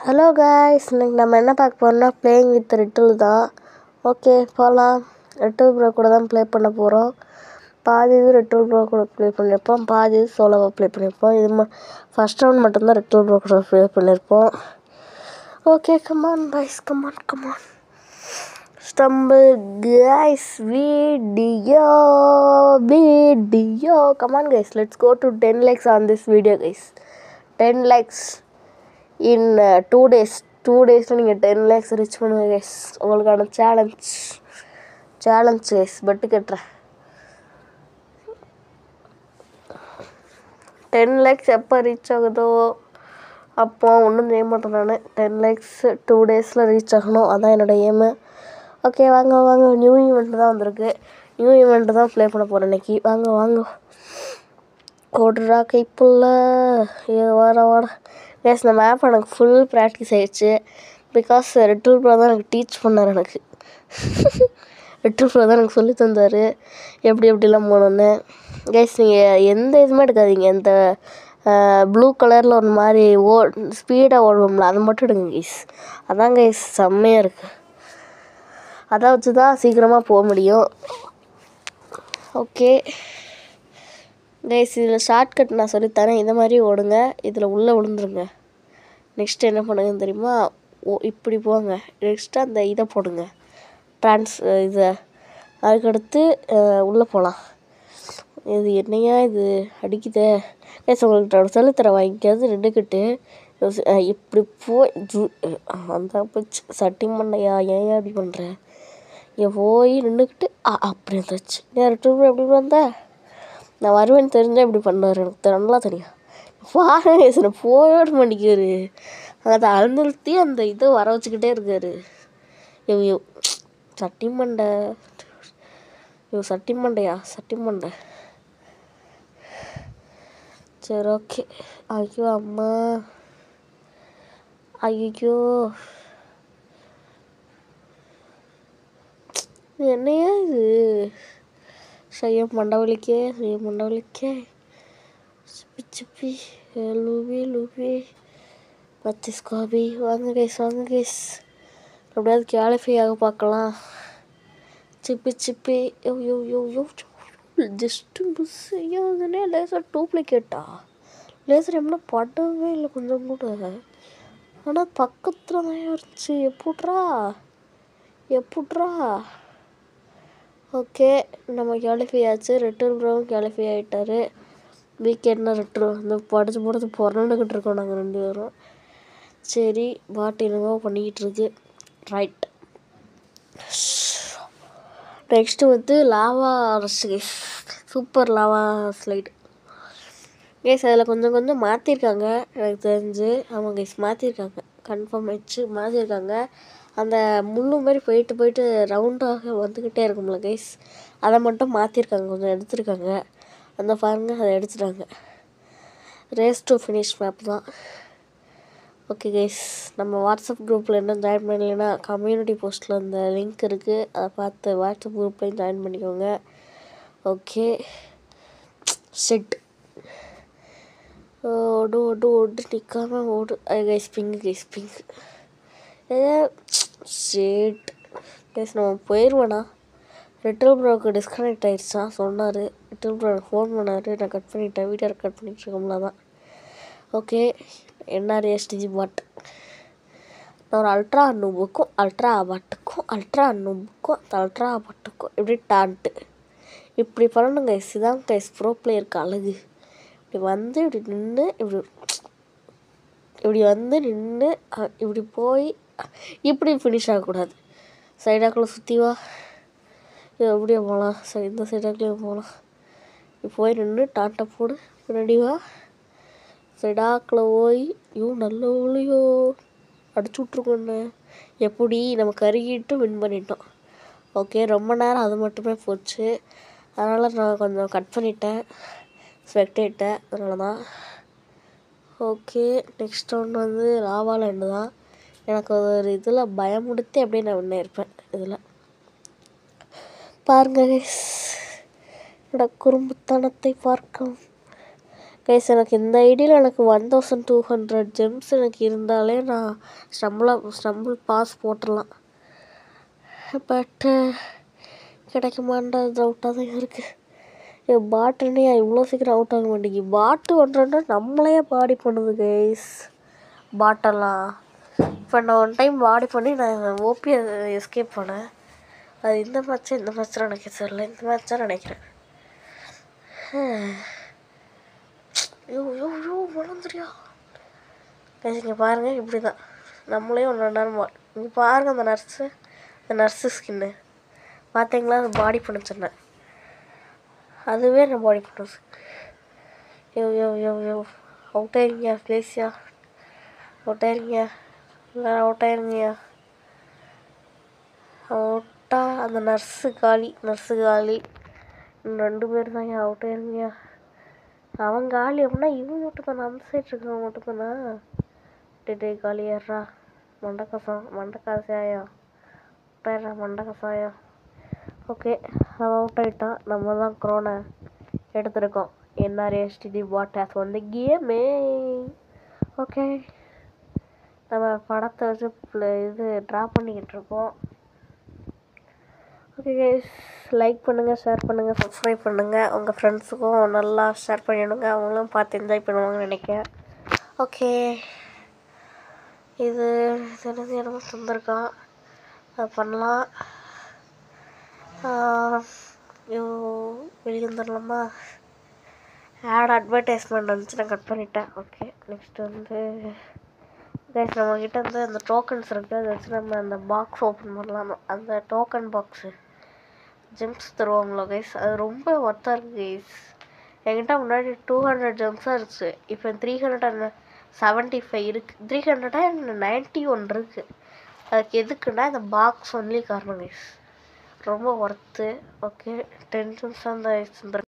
hello guys இன்னைக்கு நம்ம என்ன பார்க்க போறோம்னா பிளேயிங் வித் ரிட்டில் தான் ஓகே போகலாம் ரிட்டில் ப்ரோ கூட தான் ப்ளே பண்ண போகிறோம் பாதி இது ரிட்டில் ப்ரோ கூட ப்ளே பண்ணியிருப்போம் பாதி இது சோலோவாக ப்ளே பண்ணியிருப்போம் இது ம ஃபஸ்ட் ரவுண்ட் மட்டும்தான் ரிட்டில் ப்ரோ கூட ப்ளே பண்ணியிருப்போம் okay come on boys come on come on stumble guys video video come on guys let's go to 10 likes on this video guys 10 likes in uh, two days two டேஸில் நீங்கள் ten lakhs reach பண்ணுங்க guys உங்களுக்கான challenge challenge guys பட்டு கட்டுறேன் ten lakhs எப்போ reach ஆகுதோ அப்போ ஒன்றும் செய்ய மாட்டேன் நான் டென் லேக்ஸ் டூ டேஸில் ரீச் ஆகணும் அதான் என்னோடய ஏமு ஓகே வாங்க வாங்க நியூ ஈவெண்ட் தான் வந்திருக்கு நியூ ஈவெண்ட் தான் ப்ளே பண்ண போகிறேன் இன்னைக்கு வாங்க வாங்க ஓடுறா கைப்புள்ள ஏ வாட வாட கேஸ் இந்த மேப் எனக்கு ஃபுல் ப்ராக்டிஸ் ஆயிடுச்சு பிகாஸ் ரிட்டில் ப்ரோ தான் எனக்கு டீச் பண்ணார் எனக்கு ரிட்டில் ப்ரோ தான் எனக்கு சொல்லி தந்தார் எப்படி எப்படிலாம் போகணுன்னு கேஸ் நீங்கள் எந்த இதுவுமே எடுக்காதீங்க இந்த ப்ளூ கலரில் ஒரு மாதிரி ஓ ஸ்பீடாக ஓடுவோம்ல அதை மட்டும் எடுங்க கைஸ் அதான் கைஸ் செம்மையாக இருக்குது அதை வச்சு தான் சீக்கிரமாக போக முடியும் ஓகே கைஸ் இதில் ஷார்ட்கட் நான் சொல்லித்தரேன் இந்த மாதிரி ஓடுங்க இதில் உள்ளே விழுந்துருங்க நெக்ஸ்ட் என்ன பண்ணுங்கன்னு தெரியுமா ஓ இப்படி போங்க நெக்ஸ்ட்டு அந்த இதை போடுங்க ட்ரான்ஸ் இதை அதுக்கடுத்து உள்ளே போகலாம் இது என்னையா இது அடிக்குதே கைஸ் உங்களுக்கு சொல்லித்தரேன் வாங்கிக்காது நின்றுக்கிட்டு இப்படி போய் அந்த போச்சு சட்டி மண்டையா ஏன் அப்படி பண்ணுறேன் இங்கே போய் நின்றுக்கிட்டு அப்படி இருந்துச்சு நேரம் டூர் எப்படி வந்த நான் வருவேன்னு தெரிஞ்சால் இப்படி பண்ணார் எனக்கு நல்லா தெரியும் பாருங்க சார் போயோட மாட்டேங்காரு அதை அழுந்துருத்தி அந்த இதை வர வச்சுக்கிட்டே இருக்காரு ஐயோ சட்டி மண்டை ஐயோ சட்டி மண்டையா சட்டி மண்டை சரி ஓகே ஐயோ அம்மா ஐயோ என்னையா இது செய்ய மண்டவலிக்கே செய்ய மண்டவலிக்கே சிப்பி சிப்பி லூபி லூபி பத்திஸ் கோபி வாங்க கைஸ் வாங்க கைஸ் எப்படியாவது குவாலிஃபை ஆக பார்க்கலாம் சிப்பி சிப்பி யோ யோ யோ யோ ஜஸ்ட்டு மிஸ் ஐயாதுனே லேசர் டூப்ளிகேட்டா லேசர் எப்படின்னா படவே இல்லை கொஞ்சம் கூட ஆனால் பக்கத்தில் தான் இருந்துச்சு எப்பட்றா எப்பட்றா ஓகே நம்ம குவாலிஃபை ஆச்சு ரிட்டர்ன் ப்ரோவும் குவாலிஃபை ஆகிட்டாரு வீக்கெண்டில் ரிட்டர்ன் இந்த படித்து போடுறது புறந்துக்கிட்டு இருக்கோம் நாங்கள் ரெண்டு பேரும் சரி பாட்டு என்னமோ பண்ணிக்கிட்டு இருக்கு ரைட் நெக்ஸ்ட்டு வந்து லாவா ரஷ் கேஸ் சூப்பர் லாவா ஸ்லைடு கேஸ் அதில் கொஞ்சம் கொஞ்சம் மாற்றிருக்காங்க எனக்கு தெரிஞ்சு ஆமாம் கேஸ் மாற்றிருக்காங்க கன்ஃபார்ம் ஆயிடுச்சு மாற்றிருக்காங்க அந்த முள்ளு மாதிரி போயிட்டு போயிட்டு ரவுண்டாக வந்துக்கிட்டே இருக்கும்ல கைஸ் அதை மட்டும் மாற்றிருக்காங்க கொஞ்சம் எடுத்துருக்காங்க அந்த பாருங்க அதை எடுத்துட்டாங்க ரேஸ் டு ஃபினிஷ் மேப் தான் ஓகே கைஸ் நம்ம வாட்ஸ்அப் குரூப்பில் என்ன ஜாயின் பண்ணலைன்னா கம்யூனிட்டி போஸ்ட்டில் அந்த லிங்க் இருக்குது அதை பார்த்து வாட்ஸ்அப் குரூப்லேயும் ஜாயின் பண்ணிக்கோங்க ஓகே செட் ஓடு ஓடு ஓடு நிற்காம ஓடு guys pink guys pink shade guys நம்ம போயிடுவேண்ணா ரிட்டல் ப்ரோக்கு டிஸ்கனெக்ட் ஆகிடுச்சா சொன்னார் ரிட்டல் ப்ரோ எனக்கு ஃபோன் பண்ணார் நான் கட் பண்ணிட்டேன் வீடியோ கட் பண்ணிட்டு இருக்கோம்ல தான் ஓகே என்ஆர்எஸ்டிஜி பாட் நான் ஒரு அல்ட்ரா நூபுக்கும் அல்ட்ரா பாட்டுக்கும் அல்ட்ரா நூபுக்கும் அல்ட்ரா பாட்டுக்கும் இப்படி டான்ட்டு இப்படி பண்ணணும் கைஸ் இதான் கைஸ் ப்ரோ பிளேயருக்கு அழகு இப்படி வந்து இப்படி நின்று இப்படி இப்படி வந்து நின்று இப்படி போய் இப்படி ஃபினிஷ் ஆகக்கூடாது சைடாக்குள்ளே சுற்றி வா இது அப்படியே போகலாம் சரி இந்த சைடாக்குள்ளேயே போகலாம் இப்படி போய் நின்று டாட்டா போடு பின்னாடி வா சைடாக்கில் போய் ஐயோ நல்ல ஒளியோ அடிச்சு விட்ருக்கோண்ணே எப்படி நம்ம கருகிட்டு வின் பண்ணிட்டோம் ஓகே ரொம்ப நேரம் அது மட்டுமே போச்சு அதனால் நான் கொஞ்சம் கட் பண்ணிட்டேன் ஸ்வெக்டேட்டை அதனால தான் ஓகே நெக்ஸ்ட் ஒன்று வந்து லாவா லேண்டு தான் எனக்கு ஒரு இதில் பயமுடுத்தி அப்படியே நான் வின் இருப்பேன் இதில் பாருங்க என்னோட குறும்புத்தனத்தை பார்க்கும் கைஸ் எனக்கு இந்த ஐடியில் எனக்கு one thousand two hundred gems எனக்கு இருந்தாலே நான் ஸ்டம்பிளாக ஸ்டம்பிள் பாஸ் போட்டுடலாம் பட்டு கிடைக்குமான்ற டவுட்டாக தான் இருக்குது பாட்டுன்னு இவ்வளோ சீக்கிரம் அவுட் ஆக மாட்டேங்கி பாட்டு ஒன்றா நம்மளையே பாடி பண்ணுது கைஸ் பாட்டெல்லாம் இப்போ நான் ஒன் டைம் பாடி பண்ணி நான் ஓபி எஸ்கேப் பண்ணேன் அது இந்த மேட்ச்சா இந்த மேட்ச்சாக எனக்கு தெரியல இந்த மேட்ச்சாக நினைக்கிறேன் ஐயோ ஐயோ ஐயோ வளர்ந்துரியா இங்கே பாருங்கள் இப்படி தான் நம்மளே ஒன்று ரெண்டு நேரம் இங்கே பாருங்கள் அந்த நர்ஸு அந்த நர்ஸு ஸ்கின்னு பார்த்தீங்களா அது பாடி பண்ண சொன்னேன் அதுவே நான் பாடி பண்ணுது யோ யோ யோ யோ அவுட் ஆயிருங்க ப்ளீஸ்யா அவுட் ஆயிருங்க இல்லை அவுட் ஆயிருங்கயா அவுட்டா அந்த நர்ஸு காலி நர்ஸு காலி இன்னும் ரெண்டு பேர் தான் ஏன் அவுட் ஆயிருங்கயா அவன் காலி அப்படின்னா இவன் மட்டும் தானே அந்த சைடு இருக்கவன் மட்டும் தானே டே காலி ஏறா மண்டக்கசம் மண்டக்காசாயா விட்டாயிடுறா மண்டக்கசாயா ஓகே அவன் அவுட் ஆகிட்டான் நம்ம தான் க்ரோனை எடுத்திருக்கோம் என்ஆர்எஸ்டிடி வாட் ஹேஸ் வந்து கேமே ஓகே நம்ம படத்தை வச்சு pl- இது ட்ரா பண்ணிக்கிட்டு இருக்கோம் ஓகே கைஸ் லைக் பண்ணுங்கள் ஷேர் பண்ணுங்கள் சப்ஸ்கிரைப் பண்ணுங்கள் உங்கள் ஃப்ரெண்ட்ஸுக்கும் நல்லா ஷேர் பண்ணிவிடுங்க அவங்களும் பார்த்து என்ஜாய் பண்ணுவாங்கன்னு நினைக்கிறேன் ஓகே இது இது என்னது என்னமோ தந்திருக்கான் அது பண்ணலாம் ஐயோ வெளியே வந்துடலாமா ஆட் அட்வர்டைஸ்மெண்ட் வந்துச்சு நான் கட் பண்ணிட்டேன் ஓகே நெக்ஸ்ட் வந்து கைஸ் நம்மக்கிட்ட வந்து அந்த டோக்கன்ஸ் இருக்குது அதை வச்சு நம்ம அந்த பாக்ஸ் ஓப்பன் பண்ணலாம் அந்த டோக்கன் பாக்ஸு ஜெம்ஸ் தருவாங்களோ கைஸ் அது ரொம்ப ஒர்த்தாக இருக்குது கைஸ் என்கிட்ட முன்னாடி டூ ஹண்ட்ரட் ஜெம்ஸாக இருந்துச்சு இப்போ three hundred and seventy five இருக்குது த்ரீ ஹண்ட்ரடாக நைன்ட்டி ஒன் இருக்குது அதுக்கு எதுக்குன்னா இந்த பாக்ஸ் ஒன்லி காரணம் கைஸ் ரொம்ப ஒர்த்து ஓகே டென் ஜெம்ஸ் அந்த